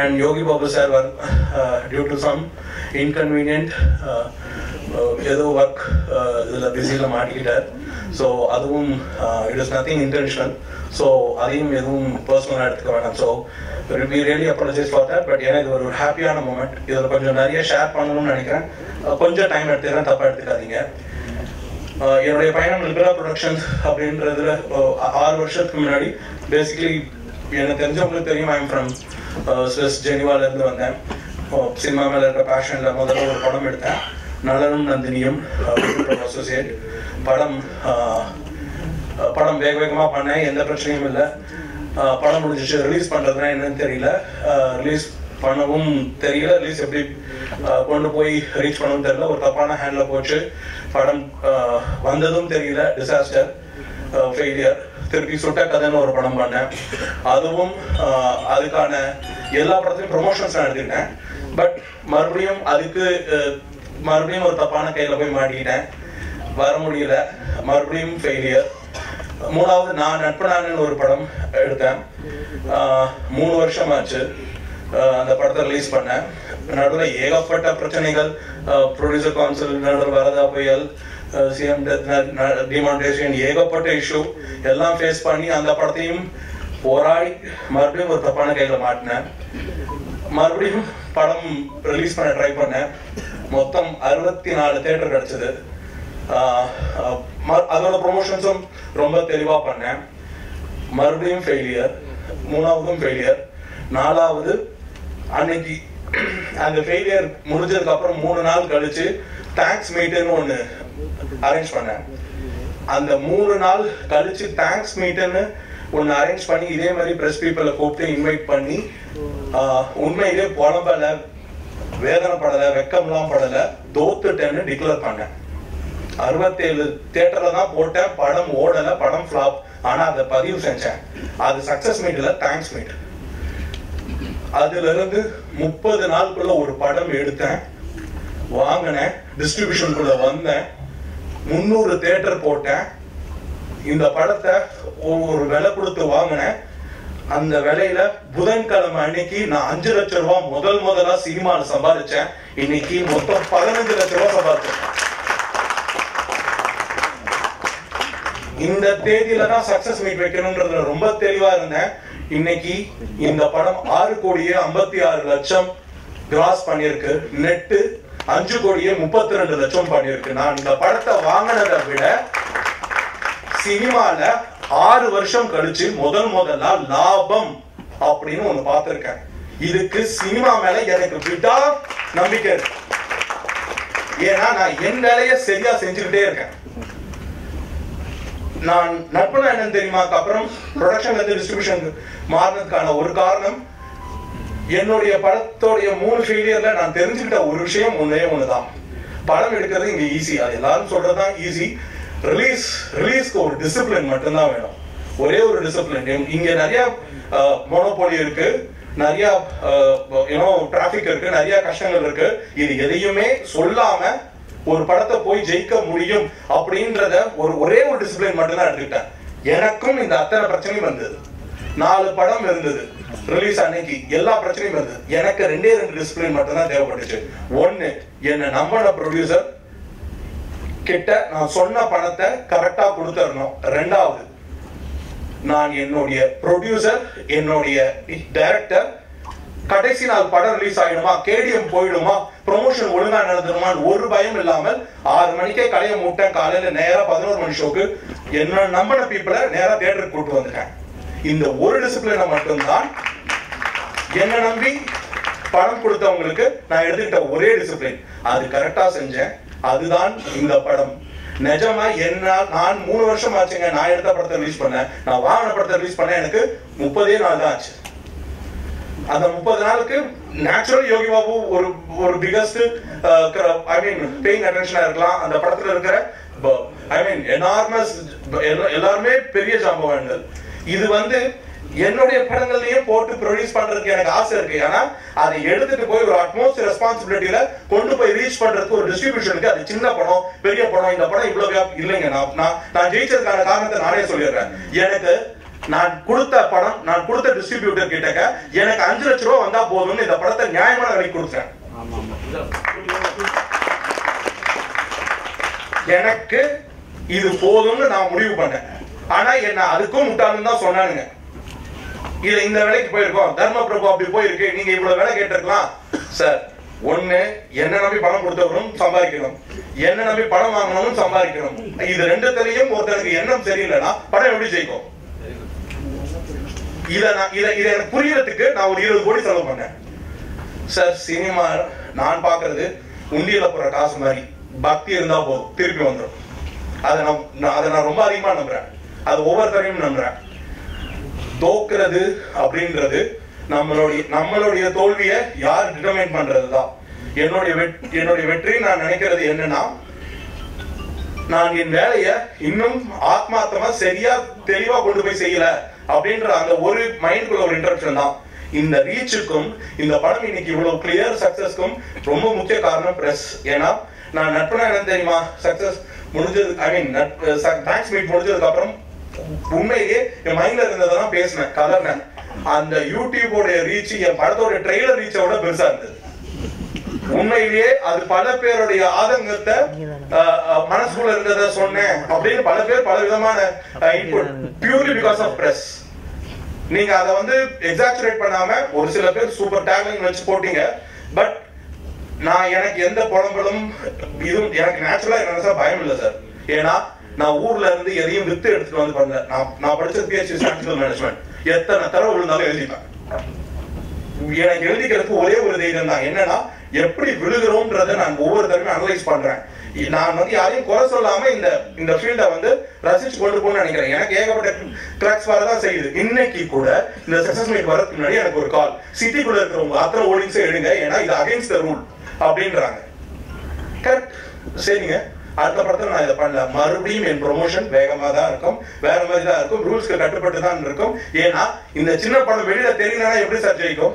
and Yogi Babu sir were uh, due to some inconvenient uh, uh, ஏதோ work இதில் பிஸியில் மாட்டிக்கிட்டார் so அதுவும் it is nothing intentional so அதையும் எதுவும் பர்சனலாக எடுத்துக்க வேண்டாம் so we really apologise for that but எனக்கு ஒரு ஹாப்பியான மூமெண்ட் இதில் கொஞ்சம் நிறைய ஷேர் பண்ணணும்னு நினைக்கிறேன் Uh, கொஞ்சம் டைம் எடுத்துக்கிறேன் தப்பாக எடுத்துக்காதீங்க ஆஹ் என்னுடைய பயணம் லிபரா ப்ரொடக்ஷன்ஸ் அப்படின்றதுல ஆ- ஆறு வருஷத்துக்கு முன்னாடி பேசிக்கலி எனக்கு தெரிஞ்சவங்களுக்கு தெரியும் ஐம் ஃப்ரம் ஸ்விஸ் ஜெனிவால இருந்து வந்தேன் சினிமா மேல இருக்க பேஷன்ல முதல்ல ஒரு படம் எடுத்தேன் நலனும் நந்தினியும் அசோசியேட் படம் ஆஹ், ஆஹ் படம் வேக வேகமா பண்ணேன் எந்த பிரச்சனையும் இல்லை ஆஹ் படம் முடிஞ்சிச்சு ரிலீஸ் பண்றதுனா என்னன்னு தெரியல ரிலீஸ் பண்ணவும் தெரியல ரிலீஸ் எப்படி ஆஹ் கொண்டு போய் ரீச் பண்ணவும் தெரியல ஒரு தப்பான ஹேண்ட்ல போச்சு படம் ஆஹ் வந்ததும் தெரியல டிசாஸ்டர் ஃபெயிலியர் திருப்பி சுட்ட கதைன்னு ஒரு படம் பண்ணேன் அதுவும் ஆஹ் அதுக்கான எல்லா படத்துலையும் ப்ரொமோஷன்ஸ் நான் எடுத்துக்கிட்டேன் பட் மறுபடியும் அதுக்கு ஆஹ் மறுபடியும் ஒரு தப்பான கையில போய் மாட்டிக்கிட்டேன் வர முடியல மறுபடியும் ஃபெயிலியர் மூணாவது நான் நட்பு நானன்னு ஒரு படம் எடுத்தேன் ஆஹ் மூணு வருஷம் ஆச்சு ஆஹ் அந்த படத்தை ரிலீஸ் பண்ணேன் நடுவில் ஏகப்பட்ட பிரச்சனைகள் ப்ரொடியூசர் கவுன்சில் நடுவில் வரதா புயல் சிஎம் டிமாண்டேஷன் ஏகப்பட்ட இஷ்யூ எல்லாம் ஃபேஸ் பண்ணி அந்த படத்தையும் போராடி மறுபடியும் ஒரு தப்பான கையில் மாட்டினேன் மறுபடியும் படம் ரிலீஸ் பண்ண ட்ரை பண்ணேன் மொத்தம் அறுபத்தி நாலு தேட்டர் கிடைச்சது ஆஹ் ஆஹ் ம- அதோட ப்ரொமோஷன்ஸும் ரொம்ப தெளிவா பண்ணேன் மறுபடியும் ஃபெயிலியர் மூணாவதும் ஃபெயிலியர் நாலாவது அன்னைக்கு அந்த ஃபெயிலியர் முடிஞ்சதுக்கு அப்புறம் மூணு நாள் கழிச்சு தேங்க்ஸ் மீட்டுன்னு ஒன்று அரேஞ்ச் பண்ணேன் அந்த மூணு நாள் கழிச்சு தேங்க்ஸ் மீட்டுன்னு ஒன்று அரேஞ்ச் பண்ணி இதே மாதிரி ப்ரெஸ் பீப்பிளை கூப்பிட்டு இன்வைட் பண்ணி ஆஹ் உண்மையிலே புலம்பல வேதனைப்படல வெக்கம்லாம் படல தோத்துட்டேன்னு டிக்ளேர் பண்ணேன் அறுபத்தேழு தியேட்டர்ல தான் போட்டேன் படம் ஓடல படம் ஃபிளாப் ஆனா அதை பதிவு செஞ்சேன் அது சக்சஸ் மீட்ல தேங்க்ஸ் மீட் அதுல இருந்து முப்பது நாளுக்குள்ள ஒரு படம் எடுத்தேன் வாங்கினேன் டிஸ்ட்ரிபியூஷனுக்குள்ள வந்தேன் முந்நூறு தியேட்டர் போட்டேன் இந்த படத்தை ஒரு ஒரு விலை கொடுத்து வாங்கினேன் அந்த விலையில புதன்கிழமை அன்னைக்கு நான் அஞ்சு லட்சம் ரூபாய் முதல் முதலா சினிமால சம்பாதிச்சேன் இன்னைக்கு மொத்தம் பதினஞ்சு லட்சம் ரூபாய் சம்பாதிச்சேன் இந்த தேதியில தான் சக்சஸ் மீட் வைக்கணும்ன்றதுல ரொம்ப தெளிவா இருந்தேன் இன்னைக்கு இந்த படம் ஆறு கோடியே ஐம்பத்தி ஆறு லட்சம் கிராஸ் பண்ணியிருக்கு நெட்டு அஞ்சு கோடியே முப்பத்தி ரெண்டு லட்சம் பண்ணியிருக்கு நான் இந்த படத்தை வாங்கினதை விட சினிமால ஆறு வருஷம் கழிச்சு முதல் முதலா லாபம் அப்படின்னு ஒண்ணு பார்த்திருக்கேன் இதுக்கு சினிமா மேல எனக்கு விடா நம்பிக்கை இருக்கு ஏன்னா நான் என் வேலையை சரியா செஞ்சுக்கிட்டே இருக்கேன் நான் நட்புனா என்னன்னு தெரியுமாக்கு அப்புறம் ப்ரொடக்ஷன்ல இருந்து டிஸ்ட்ரிபியூஷன் மாறினதுக்கான ஒரு காரணம் என்னுடைய படத்தோடைய மூணு ஃபெயிலியர்ல நான் தெரிஞ்சுக்கிட்ட ஒரு விஷயம் ஒண்ணே ஒண்ணுதான் படம் எடுக்கிறது இங்க ஈஸி அது எல்லாரும் சொல்றதுதான் ஈஸி ரிலீஸ் ரிலீஸ்க்கு ஒரு டிசிப்ளின் மட்டும்தான் வேணும் ஒரே ஒரு டிசிப்ளின் இங்க நிறைய மோனோபோலி இருக்கு நிறைய யூனோ டிராபிக் இருக்கு நிறைய கஷ்டங்கள் இருக்கு இது எதையுமே சொல்லாம ஒரு படத்தை போய் ஜெயிக்க முடியும் அப்படின்றத ஒரு ஒரே ஒரு டிசிப்ளின் மட்டும் தான் எடுத்துக்கிட்டேன் எனக்கும் இந்த அத்தனை பிரச்சனையும் வந்தது நாலு படம் இருந்தது ரிலீஸ் அன்னைக்கு எல்லா பிரச்சனையும் இருந்தது எனக்கு ரெண்டே ரெண்டு டிசிப்ளின் மட்டும் தான் தேவைப்பட்டுச்சு ஒன்னு என்ன நம்பின ப்ரொடியூசர் கிட்ட நான் சொன்ன பணத்தை கரெக்டா கொடுத்துடணும் ரெண்டாவது நான் என்னுடைய ப்ரொடியூசர் என்னுடைய டைரக்டர் கடைசி நாள் படம் ரிலீஸ் ஆயிடுமா கேடிஎம் போயிடுமா ப்ரொமோஷன் ஒழுங்கா நடந்துருமான்னு ஒரு பயம் இல்லாமல் ஆறு மணிக்கே கடையை மூட்டேன் காலையில நேரா பதினோரு மணி ஷோக்கு என்ன நம்பின பீப்புளை நேரா தியேட்டருக்கு கூட்டு வந்துட்டேன் இந்த ஒரு டிசிப்ளினை மட்டும்தான் என்ன நம்பி பணம் கொடுத்தவங்களுக்கு நான் எடுத்துக்கிட்ட ஒரே டிசிப்ளின் அது கரெக்டா செஞ்சேன் அதுதான் இந்த படம் நிஜமா என்ன நான் மூணு வருஷம் ஆச்சுங்க நான் எடுத்த படத்தை ரிலீஸ் பண்ணேன் நான் வாங்கின படத்தை ரிலீஸ் பண்ணேன் எனக்கு முப்பதே நாள் தான் ஆச்சு அந்த முப்பது நாளுக்கு நேச்சுரல் யோகி பாபு ஒரு ஒரு பிகஸ்ட் ஐ மீன் பேயிங் அட்டென்ஷனா இருக்கலாம் அந்த படத்துல இருக்கிற ஐ மீன் எனார்மஸ் எல்லாருமே பெரிய ஜாம்பவான்கள் இது வந்து என்னுடைய படங்கள்லயும் போட்டு ப்ரொடியூஸ் பண்றதுக்கு எனக்கு ஆசை இருக்கு ஏன்னா அதை எடுத்துட்டு போய் ஒரு அட்மோஸ்ட் ரெஸ்பான்சிபிலிட்டியில கொண்டு போய் ரீச் பண்றதுக்கு ஒரு டிஸ்ட்ரிபியூஷனுக்கு அது சின்ன படம் பெரிய படம் இந்த படம் இவ்வளவு வியாப்- இல்லைங்க நான் நான் நான் ஜெயிச்சதுக்கான காரணத்தை நானே சொல்லிடுறேன் எனக்கு நான் கொடுத்த படம் நான் கொடுத்த டிஸ்ட்ரிபியூட்டர் கிட்டக்க எனக்கு அஞ்சு லட்ச ரூபா வந்தா போதும்னு இந்த படத்தை நியாயமான விலைக்கு கொடுத்தேன் எனக்கு இது போதும்னு நான் முடிவு பண்ணேன் ஆனா என்ன அதுக்கும் முட்டாளுன்னு தான் சொன்னானுங்க இது இந்த வேலைக்கு போயிருக்கோம் தர்ம பிரபு அப்படி போயிருக்கு நீங்க இவ்வளவு வேலை கேட்டிருக்கலாம் சார் ஒண்ணு என்ன நம்பி பணம் கொடுத்தவரும் சம்பாதிக்கணும் என்ன நம்பி பணம் வாங்கணும் சம்பாதிக்கணும் இது ரெண்டுத்திலையும் ஒருத்தருக்கு எண்ணம் சரியில்லைன்னா படம் எப்படி ஜெயிக்கும் இத நான் இத இத எனக்கு புரியறதுக்கு நான் ஒரு இருபது கோடி செலவு பண்ணேன் சார் சினிமா நான் பாக்குறது உண்டியல போற காசு மாதிரி பக்தி இருந்தா போதும் திருப்பி வந்துடும் அதை நான் நான் அதை நான் ரொம்ப அதிகமா நம்புறேன் அது ஒவ்வொருத்தரையும் நம்புறேன் தோக்குறது அப்படின்றது நம்மளுடைய நம்மளுடைய தோல்வியை யார் டிட்டர்மைன் பண்றது தான் என்னுடைய வெட் என்னுடைய வெற்றி நான் நினைக்கிறது என்னன்னா நான் என் வேலையை இன்னும் ஆத்மார்த்தமா சரியா தெளிவா கொண்டு போய் செய்யல அப்படின்ற அந்த ஒரு மைண்ட்குள்ள ஒரு இன்டரப்ஷன் தான் இந்த ரீச்சுக்கும் இந்த படம் இன்னைக்கு இவ்வளவு கிளியர் சக்சஸ்க்கும் ரொம்ப முக்கிய காரணம் பிரஸ் ஏன்னா நான் நட்புனா என்ன தெரியுமா சக்சஸ் முடிஞ்சது ஐ மீன் தேங்க்ஸ் மீட் முடிஞ்சதுக்கு அப்புறம் உண்மையிலேயே என் மைண்ட்ல இருந்ததெல்லாம் பேசினேன் கலர்னேன் அந்த யூடியூபோட ரீச் என் படத்தோட ட்ரெய்லர் ரீச்சை விட பெருசா இருந்தது உண்மையிலேயே அது பல பேருடைய ஆதங்கத்தை அஹ், அஹ், மனசுக்குள்ள இருந்ததை சொன்னேன் அப்படின்னு பல பேர் பல விதமான input purely because of press நீங்க அதை வந்து எக்ஸாச்சுரேட் பண்ணாம ஒரு சில பேர் சூப்பர் டேக்லைன் வச்சு போட்டீங்க பட் நான் எனக்கு எந்த புலம்பலும் இதுவும் எனக்கு நேச்சுரலா என்ன பயம் இல்லை சார் ஏன்னா நான் ஊர்ல இருந்து எதையும் வித்து எடுத்துட்டு வந்து பண்ணல நான் நான் படிச்சது பிஹெச்டி ஸ்டாட்டிஸ்டிக்கல் மேனேஜ்மெண்ட் எத்தனை தடவை விழுந்தாலும் எழுதிப்பேன் எனக்கு எழுதிக்கிறதுக்கு ஒரே ஒரு தைரியம் தான் என்னன்னா எப்படி விழுகிறோம்ன்றத நான் ஒவ்வொரு தடவையும் அனலைஸ் பண்றேன் இ- நான் வந்து யாரையும் குறை சொல்லாம இந்த இந்த ஃபீல்ட வந்து ரசிச்சு கொண்டு போகணும்னு நினைக்கிறேன் எனக்கு ஏகப்பட்ட கிராக்ஸ் வரதான் செய்யுது இன்னைக்கு கூட இந்த சக்சஸ் மீட் வரதுக்கு முன்னாடி எனக்கு ஒரு கால் சிட்டிக்குள்ள இருக்கிறவங்க அத்தனை ஓடிங்ஸும் எடுங்க ஏன்னா இது அகைன்ஸ்ட் த ரூல் அப்படின்றாங்க கரெக்ட் சரிங்க அடுத்த படத்துல நான் இதை பண்ணல மறுபடியும் என் ப்ரொமோஷன் வேகமா தான் இருக்கும் வேற மாதிரி தான் இருக்கும் ரூல்ஸ்க்கு கட்டுப்பட்டு தான் இருக்கும் ஏன்னா இந்த சின்ன படம் வெளியில தெரியலனா எப்படி சார் ஜெயிக்கும்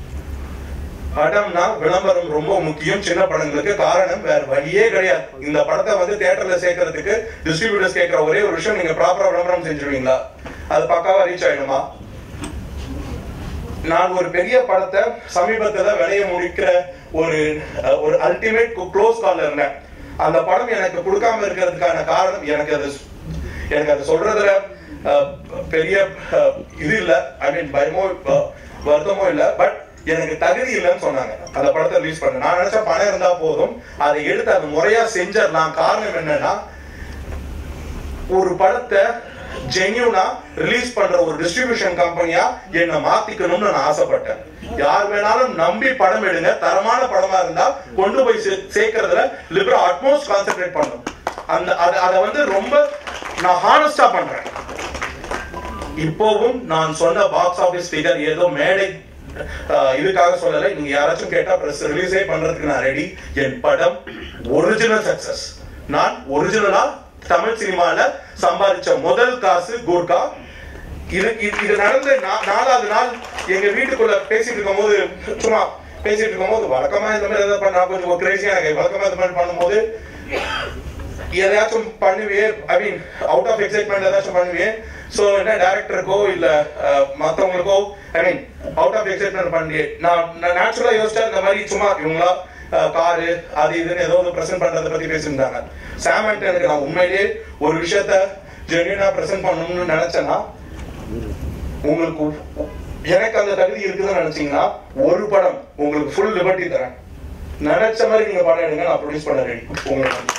படம்னா விளம்பரம் ரொம்ப முக்கியம் சின்ன படங்களுக்கு காரணம் வேற வழியே கிடையாது இந்த படத்தை வந்து தியேட்டர்ல சேர்க்கறதுக்கு டிஸ்ட்ரிபியூட்டர்ஸ் கேட்கிற ஒரே ஒரு விஷயம் நீங்க ப்ராப்பரா விளம்பரம் செஞ்சுருவீங்களா அது பக்காவா ரீச் ஆயிடுமா நான் ஒரு பெரிய படத்தை சமீபத்துல விளைய முடிக்கிற ஒரு அஹ், ஒரு அல்டிமேட் க்ளோஸ் கால்ல இருந்தேன் அந்த படம் எனக்கு கொடுக்காம இருக்கிறதுக்கான காரணம் எனக்கு அது எனக்கு அது சொல்றதுல அஹ், பெரிய அஹ், இது இல்ல ஐ மீன் பயமோ அஹ், வருத்தமோ இல்ல பட் எனக்கு தகுதி இல்லைன்னு சொன்னாங்க அந்த படத்தை ரிலீஸ் பண்ண நான் நினைச்ச பணம் இருந்தா போதும் அதை எடுத்து அது முறையா செஞ்சிடலாம் காரணம் என்னன்னா ஒரு படத்தை ஜென்யூனா ரிலீஸ் பண்ற ஒரு டிஸ்ட்ரிபியூஷன் கம்பெனியா என்ன மாத்திக்கணும்னு நான் ஆசைப்பட்டேன் யார் வேணாலும் நம்பி படம் எடுங்க தரமான படமா இருந்தா கொண்டு போய் சே- சேர்க்கறதுல லிபரா அட்மோஸ்ட் கான்சென்ட்ரேட் பண்ணும் அந்த அத- அத வந்து ரொம்ப நான் ஹானஸ்டா பண்றேன் இப்போவும் நான் சொன்ன பாக்ஸ் ஆபீஸ் ஃபிகர் ஏதோ மேடை அஹ், இதுக்காக சொல்லலை நீங்க யாராச்சும் கேட்டா பிரஸ் ரிலீஸே பண்றதுக்கு நான் ரெடி என் படம் ஒரிஜினல் சக்சஸ் நான் ஒரிஜினலா தமிழ் சினிமால சம்பாதிச்ச முதல் காசு கூர்கா இது இது- இது நடந்த நா- நாலாவது நாள் எங்க வீட்டுக்குள்ள பேசிட்டு இருக்கும்போது சும்மா பேசிட்டு இருக்கும்போது வழக்கமா இந்த மாதிரி ஏதாவது பண்ணா கொஞ்சம் ஒரு கிரேசியா எனக்கு வழக்கமா இந்த மாதிரி பண்ணும்போது எதையாச்சும் பண்ணுவியே I mean out of excitement ஏதாச்சும் பண்ணுவியே சோ என்ன டேரக்டருக்கோ இல்ல அஹ், மத்தவங்களுக்கோ I mean out of excitement பண்ணி நான் நேச்சுரலா யோசிச்சா இந்த மாதிரி சும்மா இவங்களா காரு அது இதுன்னு ஏதோ ஒரு ப்ரெசென்ட் பண்றதை பத்தி பேசியிருந்தாங்க சாமன்ட்டு எனக்கு நான் உண்மையிலேயே ஒரு விஷயத்த ஜென்யூனா ப்ரெசென்ட் பண்ணணும்னு நினைச்சேன்னா உங்களுக்கு எனக்கு அந்த தகுதி இருக்குதுன்னு நினைச்சீங்கன்னா ஒரு படம் உங்களுக்கு ஃபுல் லிபர்ட்டி தரேன் நினைச்ச மாதிரி நீங்க படம் எடுங்க நான் ப்ரொடியூஸ் பண்ண ரெடி உங்களுக்கு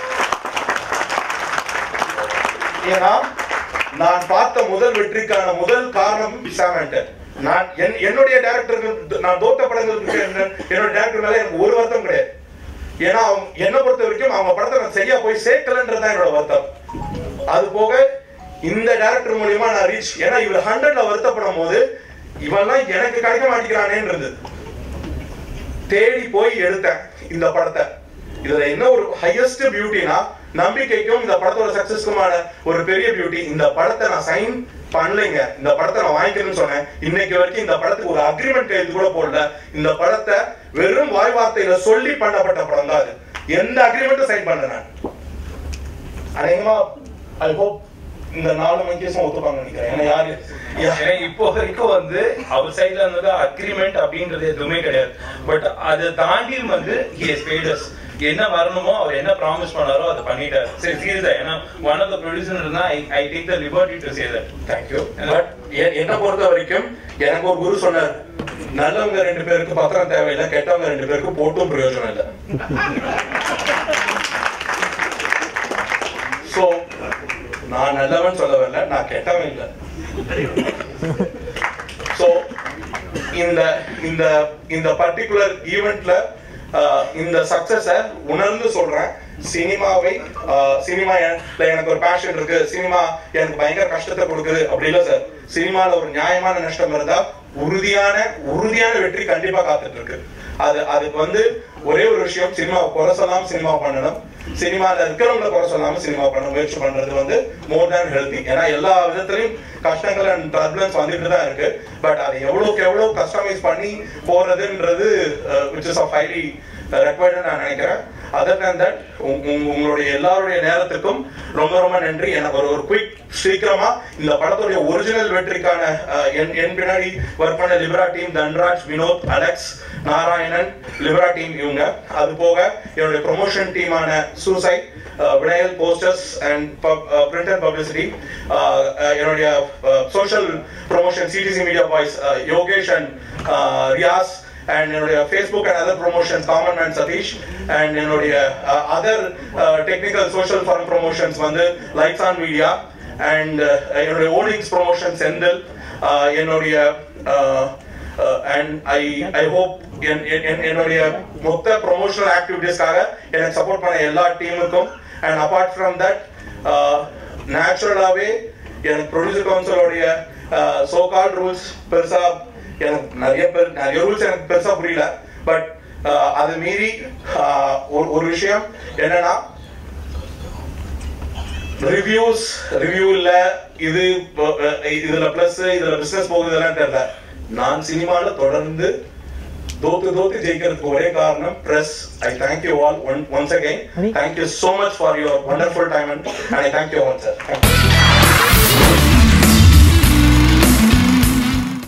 ஏன்னா நான் பார்த்த முதல் வெற்றிக்கான முதல் காரணம் சாமன்டர் நான் என் என்னுடைய டேரக்டர்கள் நான் தோத்த படங்களுக்கு என்ன- என்னோட டேரக்டர் மேல எனக்கு ஒரு வருத்தம் கிடையாது ஏன்னா அவங்க என்னை பொறுத்த வரைக்கும் அவங்க படத்தை நான் சரியா போய் சேர்க்கலன்றது தான் என்னோட வருத்தம் அது போக இந்த டேரக்டர் மூலியமா நான் ரீச் ஏன்னா இவர் ஹண்ட்ரட்ல வருத்தப்படும் போது இவன்லாம் எனக்கு கிடைக்க மாட்டேங்கிறானேன்றது தேடி போய் எடுத்தேன் இந்த படத்தை இதுல என்ன ஒரு ஹையஸ்ட் பியூட்டினா நம்பிக்கைக்கும் இந்த படத்தோட சக்சஸ்க்குமான ஒரு பெரிய பியூட்டி இந்த படத்தை நான் சைன் பண்ணலைங்க இந்த படத்தை நான் வாங்கிக்கணும்னு சொன்னேன் இன்னைக்கு வரைக்கும் இந்த படத்துக்கு ஒரு அக்ரிமெண்ட் கைது கூட போடல இந்த படத்தை வெறும் வாய் வார்த்தையில சொல்லி பண்ணப்பட்ட படம் தான் அது எந்த அக்ரிமெண்ட்டும் சைன் பண்ணல நான் அநேகமா ஐ ஹோப் இந்த நாலு மங்கேஸும் ஒத்துப்பாங்க நினைக்கிறேன் ஏன்னா யாரு யா- ஏன்னா இப்போ வரைக்கும் வந்து அவர் சைடுல இருந்தது அக்ரிமெண்ட் அப்படின்றது எதுவுமே கிடையாது பட் அதை தாண்டி வந்து ஹிஸ் பேடஸ் என்ன வரணுமோ அவர் என்ன ப்ராமிஸ் பண்ணாரோ அதை பண்ணிட்டாரு சரி சீரியஸா ஏன்னா ஒன் ஆஃப் த ப்ரொடியூசர் இருந்தா I take the liberty to say that thank you but என்ன பொறுத்த வரைக்கும் எனக்கு ஒரு குரு சொன்னார் நல்லவங்க ரெண்டு பேருக்கு பத்திரம் தேவையில்லை கெட்டவங்க ரெண்டு பேருக்கு போட்டும் பிரயோஜனம் இல்லை சோ நான் நல்லவன் சொல்ல வரல நான் கெட்டவன் இல்லை சோ இந்த இந்த இந்த பர்டிகுலர் ஈவெண்ட்ல இந்த சக்சஸ உணர்ந்து சொல்றேன் சினிமாவை சினிமா எனக்கு ஒரு பேஷன் இருக்கு சினிமா எனக்கு பயங்கர கஷ்டத்தை கொடுக்குது அப்படி இல்ல சார் சினிமால ஒரு நியாயமான நஷ்டம் இருந்தா உறுதியான உறுதியான வெற்றி கண்டிப்பா காத்துட்டு இருக்கு அது அதுக்கு வந்து ஒரே ஒரு விஷயம் சினிமாவை குறை சொல்லாம சினிமா பண்ணணும் சினிமால இருக்கிறவங்கள குறை சொல்லாம சினிமா பண்ண முயற்சி பண்றது வந்து மோர் தேன் ஹெல்தி ஏன்னா எல்லா விதத்திலையும் கஷ்டங்கள் அண்ட் டர்புலன்ஸ் வந்துட்டு தான் இருக்கு பட் அதை எவ்வளவுக்கு எவ்வளவு கஸ்டமைஸ் பண்ணி போறதுன்றது which is of highly required நான் நினைக்கிறேன் அதர் தேன் தட் உங்களுடைய எல்லாருடைய நேரத்துக்கும் ரொம்ப ரொம்ப நன்றி எனக்கு ஒரு ஒரு குயிக் சீக்கிரமா இந்த படத்துடைய ஒரிஜினல் வெற்றிக்கான அஹ், என் என் பின்னாடி ஒர்க் பண்ண Libra team Dhanraj Vinod Alex Narayanan Libra team இவங்க அது போக என்னுடைய ப்ரொமோஷன் டீமான சூசைட் vinyl posters and print and publicity என்னுடைய social promotion CDC media boys Yogesh and Riyaz and என்னுடைய Facebook and other promotions common man Sathish and என்னுடைய other technical social form promotions வந்து லைட்ஸ் ஆன் மீடியா அண்ட் என்னுடைய ஓனிங்ஸ் ப்ரொமோஷன் செந்தில் uh, என்னுடைய and I I hope என்னுடைய மொத்த promotional ஆக்டிவிட்டீஸ்க்காக எனக்கு சப்போர்ட் பண்ண எல்லா டீமுக்கும் அண்ட் அபார்ட் ஃப்ரம் தட் நேச்சுரலாகவே எனக்கு ப்ரொடியூசர் கவுன்சிலோடைய சோ கால் ரூல்ஸ் பெருசா எனக்கு நிறைய பேர் நிறைய ரூல்ஸ் எனக்கு பெருசா புரியல பட் அது மீறி ஆஹ், ஒரு ஒரு விஷயம் என்னன்னா ரிவ்யூஸ் ரிவ்யூ இல்ல இது அஹ், இதுல பிளஸ் இதுல பிசினஸ் போகுது இதெல்லாம் தெரியல நான் சினிமால தொடர்ந்து தோத்து தோத்து ஜெயிக்கிறதுக்கு ஒரே காரணம் press I thank you all once again thank you so much for your wonderful time and I thank you all sir